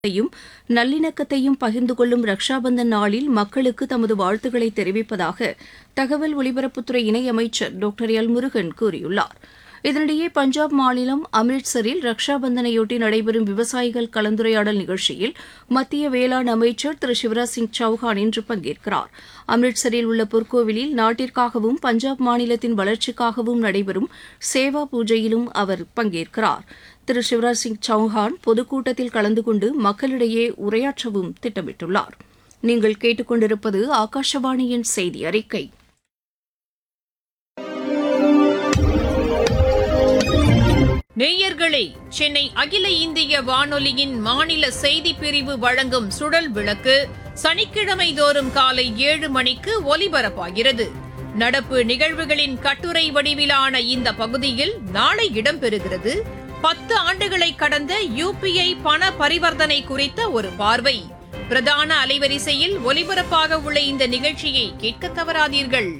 யும் நல்லிணக்கத்தையும் பகிர்ந்து கொள்ளும் ரக்ஷாபந்தன் நாளில் மக்களுக்கு தமது வாழ்த்துக்களை தெரிவிப்பதாக தகவல் ஒலிபரப்புத்துறை இணையமைச்சர் டாக்டர் எல் முருகன் கூறியுள்ளார் இதனிடையே பஞ்சாப் மாநிலம் அம்ரிட்சரில் ரக்ஷாபந்தனையொட்டி நடைபெறும் விவசாயிகள் கலந்துரையாடல் நிகழ்ச்சியில் மத்திய வேளாண் அமைச்சர் திரு சிவராஜ் சிங் சௌஹான் இன்று பங்கேற்கிறார் அம்ரிட்சரில் உள்ள பொற்கோவிலில் நாட்டிற்காகவும் பஞ்சாப் மாநிலத்தின் வளர்ச்சிக்காகவும் நடைபெறும் சேவா பூஜையிலும் அவர் பங்கேற்கிறார் திரு சிவராஜ் சிங் சௌஹான் பொதுக்கூட்டத்தில் கலந்து கொண்டு மக்களிடையே உரையாற்றவும் திட்டமிட்டுள்ளார் நீங்கள் கேட்டுக்கொண்டிருப்பது ஆகாஷவாணியின் செய்தி அறிக்கை நேயர்களே சென்னை அகில இந்திய வானொலியின் மாநில செய்திப் பிரிவு வழங்கும் சுடல் விளக்கு சனிக்கிழமை தோறும் காலை ஏழு மணிக்கு ஒலிபரப்பாகிறது நடப்பு நிகழ்வுகளின் கட்டுரை வடிவிலான இந்த பகுதியில் நாளை இடம்பெறுகிறது பத்து ஆண்டுகளை கடந்த யுபிஐ பண பரிவர்த்தனை குறித்த ஒரு பார்வை பிரதான அலைவரிசையில் ஒலிபரப்பாக உள்ள இந்த நிகழ்ச்சியை கேட்க தவறாதீர்கள்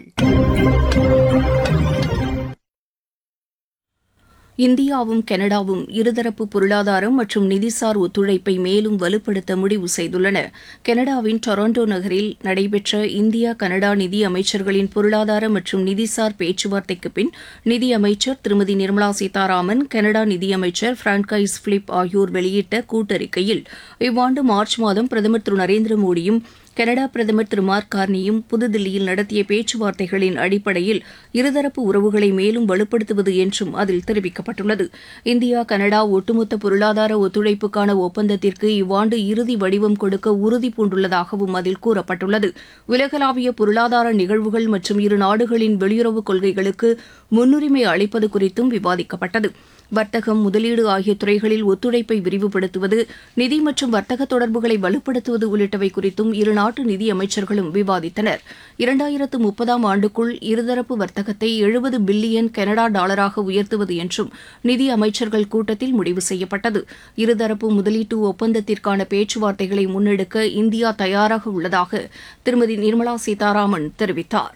இந்தியாவும் கனடாவும் இருதரப்பு பொருளாதாரம் மற்றும் நிதிசார் ஒத்துழைப்பை மேலும் வலுப்படுத்த முடிவு செய்துள்ளன கனடாவின் டொரண்டோ நகரில் நடைபெற்ற இந்தியா கனடா நிதி அமைச்சர்களின் பொருளாதார மற்றும் நிதிசார் பேச்சுவார்த்தைக்கு பின் நிதி அமைச்சர் திருமதி நிர்மலா சீதாராமன் கனடா நிதியமைச்சர் பிரான்கைஸ் பிலிப் ஆகியோர் வெளியிட்ட கூட்டறிக்கையில் இவ்வாண்டு மார்ச் மாதம் பிரதமர் திரு நரேந்திர மோடியும் கனடா பிரதமர் திரு மார்க் கார்னியும் புதுதில்லியில் நடத்திய பேச்சுவார்த்தைகளின் அடிப்படையில் இருதரப்பு உறவுகளை மேலும் வலுப்படுத்துவது என்றும் அதில் தெரிவிக்கப்பட்டுள்ளது இந்தியா கனடா ஒட்டுமொத்த பொருளாதார ஒத்துழைப்புக்கான ஒப்பந்தத்திற்கு இவ்வாண்டு இறுதி வடிவம் கொடுக்க உறுதி பூண்டுள்ளதாகவும் அதில் கூறப்பட்டுள்ளது உலகளாவிய பொருளாதார நிகழ்வுகள் மற்றும் இரு நாடுகளின் வெளியுறவு கொள்கைகளுக்கு முன்னுரிமை அளிப்பது குறித்தும் விவாதிக்கப்பட்டது வர்த்தகம் முதலீடு ஆகிய துறைகளில் ஒத்துழைப்பை விரிவுபடுத்துவது நிதி மற்றும் வர்த்தக தொடர்புகளை வலுப்படுத்துவது உள்ளிட்டவை குறித்தும் இரு நாட்டு நிதி அமைச்சர்களும் விவாதித்தனர் இரண்டாயிரத்து முப்பதாம் ஆண்டுக்குள் இருதரப்பு வர்த்தகத்தை எழுபது பில்லியன் கனடா டாலராக உயர்த்துவது என்றும் நிதி அமைச்சர்கள் கூட்டத்தில் முடிவு செய்யப்பட்டது இருதரப்பு முதலீட்டு ஒப்பந்தத்திற்கான பேச்சுவார்த்தைகளை முன்னெடுக்க இந்தியா தயாராக உள்ளதாக திருமதி நிர்மலா சீதாராமன் தெரிவித்தார்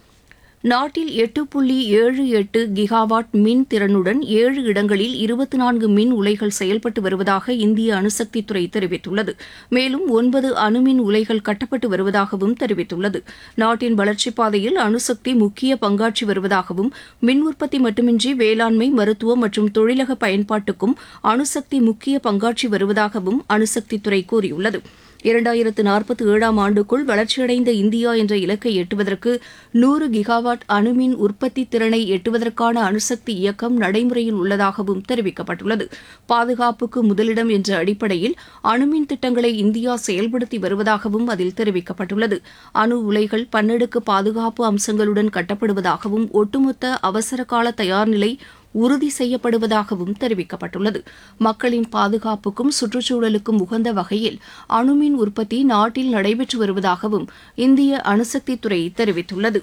நாட்டில் எட்டு புள்ளி ஏழு எட்டு கிகாவாட் மின் திறனுடன் ஏழு இடங்களில் இருபத்தி நான்கு மின் உலைகள் செயல்பட்டு வருவதாக இந்திய அணுசக்தித்துறை தெரிவித்துள்ளது மேலும் ஒன்பது அணுமின் உலைகள் கட்டப்பட்டு வருவதாகவும் தெரிவித்துள்ளது நாட்டின் வளர்ச்சிப் பாதையில் அணுசக்தி முக்கிய பங்காற்றி வருவதாகவும் மின் உற்பத்தி மட்டுமின்றி வேளாண்மை மருத்துவம் மற்றும் தொழிலக பயன்பாட்டுக்கும் அணுசக்தி முக்கிய பங்காற்றி வருவதாகவும் அணுசக்தித்துறை கூறியுள்ளது இரண்டாயிரத்து நாற்பத்தி ஏழாம் ஆண்டுக்குள் வளர்ச்சியடைந்த இந்தியா என்ற இலக்கை எட்டுவதற்கு நூறு கிகாவாட் அணுமின் உற்பத்தி திறனை எட்டுவதற்கான அணுசக்தி இயக்கம் நடைமுறையில் உள்ளதாகவும் தெரிவிக்கப்பட்டுள்ளது பாதுகாப்புக்கு முதலிடம் என்ற அடிப்படையில் அணுமின் திட்டங்களை இந்தியா செயல்படுத்தி வருவதாகவும் அதில் தெரிவிக்கப்பட்டுள்ளது அணு உலைகள் பன்னடுக்கு பாதுகாப்பு அம்சங்களுடன் கட்டப்படுவதாகவும் ஒட்டுமொத்த அவசரகால தயார்நிலை உறுதி செய்யப்படுவதாகவும் தெரிவிக்கப்பட்டுள்ளது மக்களின் பாதுகாப்புக்கும் சுற்றுச்சூழலுக்கும் உகந்த வகையில் அணுமின் உற்பத்தி நாட்டில் நடைபெற்று வருவதாகவும் இந்திய அணுசக்தித்துறை தெரிவித்துள்ளது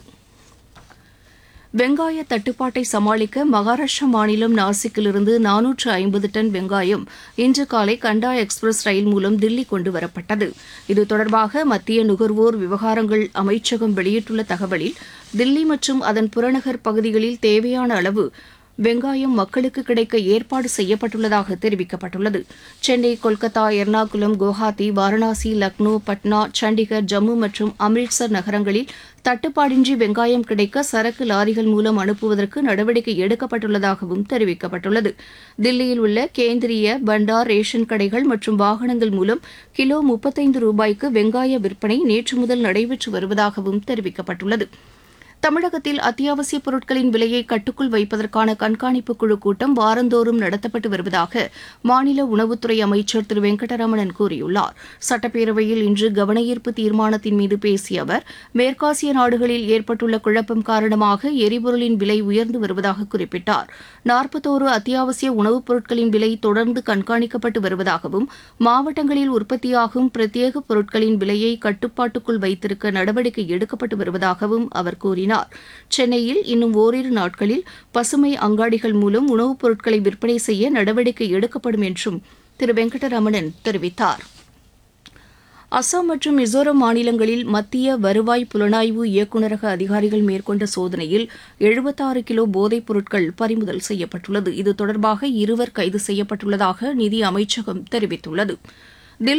வெங்காய தட்டுப்பாட்டை சமாளிக்க மகாராஷ்டிரா மாநிலம் நாசிக்கிலிருந்து நானூற்று ஐம்பது டன் வெங்காயம் இன்று காலை கண்டா எக்ஸ்பிரஸ் ரயில் மூலம் தில்லி கொண்டு வரப்பட்டது இது தொடர்பாக மத்திய நுகர்வோர் விவகாரங்கள் அமைச்சகம் வெளியிட்டுள்ள தகவலில் தில்லி மற்றும் அதன் புறநகர் பகுதிகளில் தேவையான அளவு வெங்காயம் மக்களுக்கு கிடைக்க ஏற்பாடு செய்யப்பட்டுள்ளதாக தெரிவிக்கப்பட்டுள்ளது சென்னை கொல்கத்தா எர்ணாகுளம் குவஹாத்தி வாரணாசி லக்னோ பட்னா சண்டிகர் ஜம்மு மற்றும் அம்ரிட்சர் நகரங்களில் தட்டுப்பாடின்றி வெங்காயம் கிடைக்க சரக்கு லாரிகள் மூலம் அனுப்புவதற்கு நடவடிக்கை எடுக்கப்பட்டுள்ளதாகவும் தெரிவிக்கப்பட்டுள்ளது தில்லியில் உள்ள கேந்திரிய பண்டார் ரேஷன் கடைகள் மற்றும் வாகனங்கள் மூலம் கிலோ முப்பத்தைந்து ரூபாய்க்கு வெங்காய விற்பனை நேற்று முதல் நடைபெற்று வருவதாகவும் தெரிவிக்கப்பட்டுள்ளது தமிழகத்தில் அத்தியாவசிய பொருட்களின் விலையை கட்டுக்குள் வைப்பதற்கான கண்காணிப்பு குழு கூட்டம் வாரந்தோறும் நடத்தப்பட்டு வருவதாக மாநில உணவுத்துறை அமைச்சர் திரு வெங்கடரமணன் கூறியுள்ளார் சட்டப்பேரவையில் இன்று கவனஈர்ப்பு தீர்மானத்தின் மீது பேசிய அவர் மேற்காசிய நாடுகளில் ஏற்பட்டுள்ள குழப்பம் காரணமாக எரிபொருளின் விலை உயர்ந்து வருவதாக குறிப்பிட்டார் நாற்பத்தோரு அத்தியாவசிய உணவுப் பொருட்களின் விலை தொடர்ந்து கண்காணிக்கப்பட்டு வருவதாகவும் மாவட்டங்களில் உற்பத்தியாகும் பிரத்யேக பொருட்களின் விலையை கட்டுப்பாட்டுக்குள் வைத்திருக்க நடவடிக்கை எடுக்கப்பட்டு வருவதாகவும் அவர் கூறினார் கூறினார் சென்னையில் இன்னும் ஓரிரு நாட்களில் பசுமை அங்காடிகள் மூலம் உணவுப் பொருட்களை விற்பனை செய்ய நடவடிக்கை எடுக்கப்படும் என்றும் திரு வெங்கடரமணன் தெரிவித்தார் அசாம் மற்றும் மிசோரம் மாநிலங்களில் மத்திய வருவாய் புலனாய்வு இயக்குநரக அதிகாரிகள் மேற்கொண்ட சோதனையில் எழுபத்தாறு கிலோ போதைப் பொருட்கள் பறிமுதல் செய்யப்பட்டுள்ளது இது தொடர்பாக இருவர் கைது செய்யப்பட்டுள்ளதாக நிதி அமைச்சகம் தெரிவித்துள்ளது